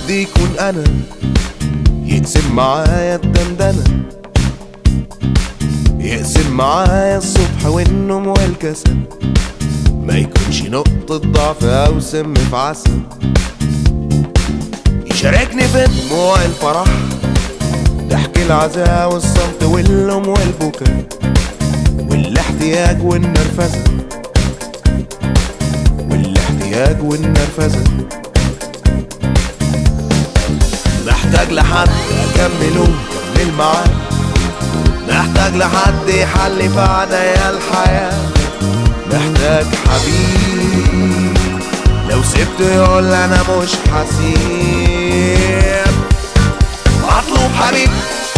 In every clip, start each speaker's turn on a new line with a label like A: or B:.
A: حد يكون انا يقسم معايا الدندنة يقسم معايا الصبح والنوم والكسل ما يكونش نقطة ضعف أو سم في عسل يشاركني في دموع الفرح ضحك العزاء والصمت واللوم والبكاء والاحتياج والنرفزة والاحتياج والنرفزة محتاج لحد أكمله كمل معاه محتاج لحد يحل في عنايا الحياة محتاج حبيب لو سبته يقول أنا مش حسيب مطلوب حبيب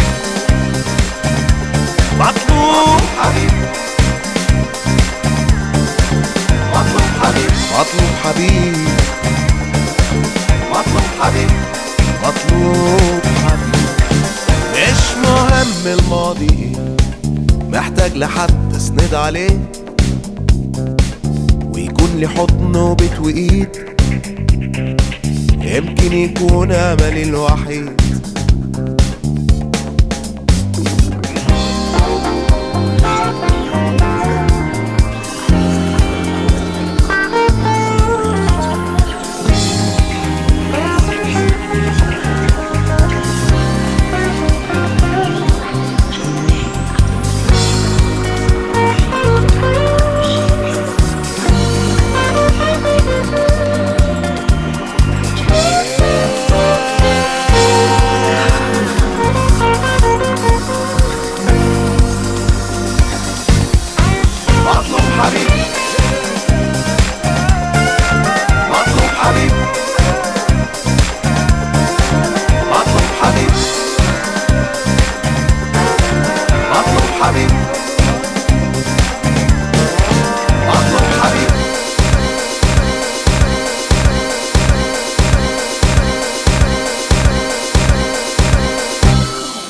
A: مطلوب حبيب مطلوب حبيب مطلوب حبيب مطلوب حبيب مطلوب حبيب مش مهم الماضي ايه محتاج لحد اسند عليه ويكون لي حضن وبيت وايد يمكن يكون املي الوحيد